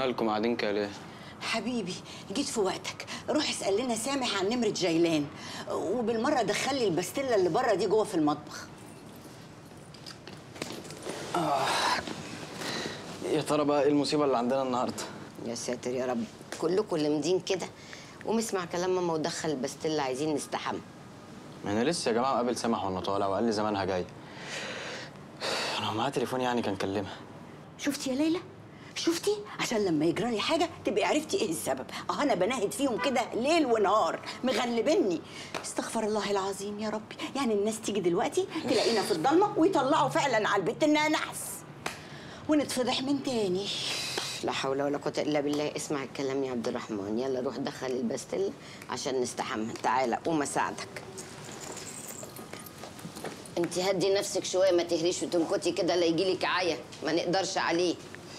مالكم قاعدين كده ليه؟ حبيبي جيت في وقتك روح اسال لنا سامح عن نمره جيلان وبالمره دخل لي البستله اللي بره دي جوه في المطبخ يا ترى بقى ايه المصيبه اللي عندنا النهارده؟ يا ساتر يا رب كلكم لمدين كده قوم اسمع كلام ماما ودخل البستله عايزين نستحمى ما انا لسه يا جماعه قابل سامح وانا طالع وقال لي زمانها جاي انا معايا تليفون يعني كان كلمها شفتي يا ليلى شفتي عشان لما يجرى لي حاجه تبقي عرفتي ايه السبب اه انا بناهد فيهم كده ليل ونهار مغلبني استغفر الله العظيم يا ربي يعني الناس تيجي دلوقتي تلاقينا في الضلمه ويطلعوا فعلا على البيت انها نحس ونتفضح من تاني لا حول ولا قوه الا بالله اسمع الكلام يا عبد الرحمن يلا روح دخل البستله عشان نستحمى تعالى قوم اساعدك انت هدي نفسك شويه ما تهريش وتنكتي كده لا يجيلك عيا ما نقدرش عليه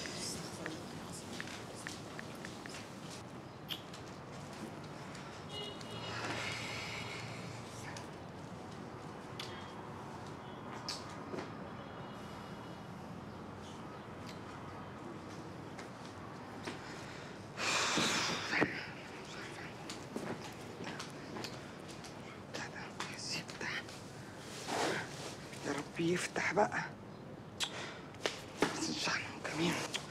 يفتح يا رب يفتح بقى بس مش عنهم كمان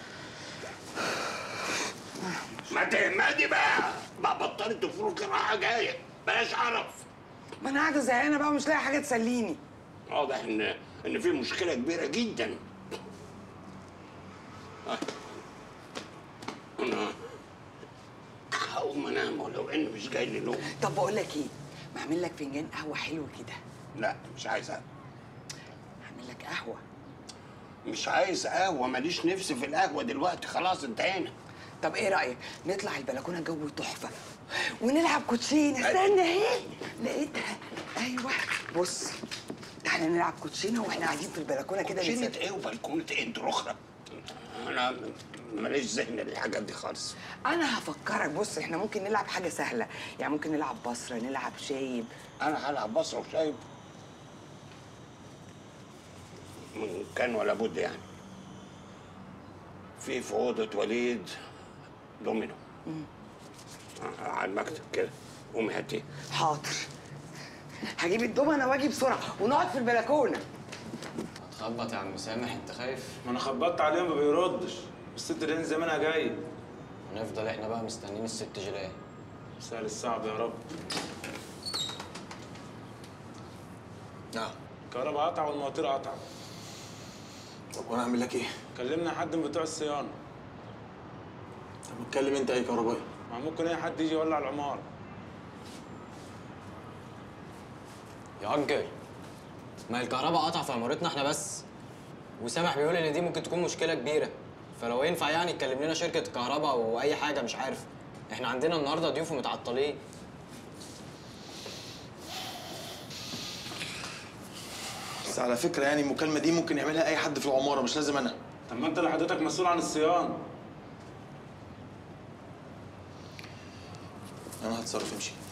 ما تهمدي بقى ما بطلت تفرك راحة جاية بلاش عرف ما انا قاعده زهقانه بقى ومش لاقي حاجه تسليني واضح ان ان في مشكلة كبيرة جدا آه. انا هقوم انام ولو ان مش جاي لي نوم طب بقول لك ايه ما اعمل لك فنجان قهوه حلو كده لا مش عايز قهوة. اعمل لك قهوه مش عايز قهوة ماليش نفس في القهوة دلوقتي خلاص انتهينا طب ايه رايك نطلع البلكونه جو تحفه ونلعب كوتشينه استنى اهي لقيتها ايوه بص تعالى نلعب كوتشينه واحنا قاعدين في البلكونه كده كوتشينة نسد- ايه وبلكونة ايه انت اخرى انا ماليش ذهن للحاجات دي خالص انا هفكرك بص احنا ممكن نلعب حاجه سهله يعني ممكن نلعب بصره نلعب شايب انا هلعب بصره وشايب من كان ولا بد يعني في في اوضه وليد دومينو آه، على المكتب كده قومي هاتيه حاضر هجيب الدومنه واجي بسرعه ونقعد في البلكونه تخبط يا عم سامح انت خايف ما انا خبطت عليه ما بيردش الست دي زمانها جاي هنفضل احنا بقى مستنيين الست جيلان سهل الصعب يا رب نعم الكهرباء قطع والمواتير قطع طب وانا اعمل لك ايه؟ كلمنا حد من بتوع الصيانه طب اتكلم انت اي كهربائي ما ممكن اي حد يجي يولع العماره يا انكل ما هي الكهرباء قطع في عمارتنا احنا بس وسامح بيقول ان دي ممكن تكون مشكله كبيره فلو ينفع يعني تكلم لنا شركه كهرباء او اي حاجه مش عارف احنا عندنا النهارده ضيوف ومتعطلين بس على فكره يعني المكالمه دي ممكن يعملها اي حد في العماره مش لازم انا طب ما انت اللي حضرتك مسؤول عن الصيانه انا هتصرف امشي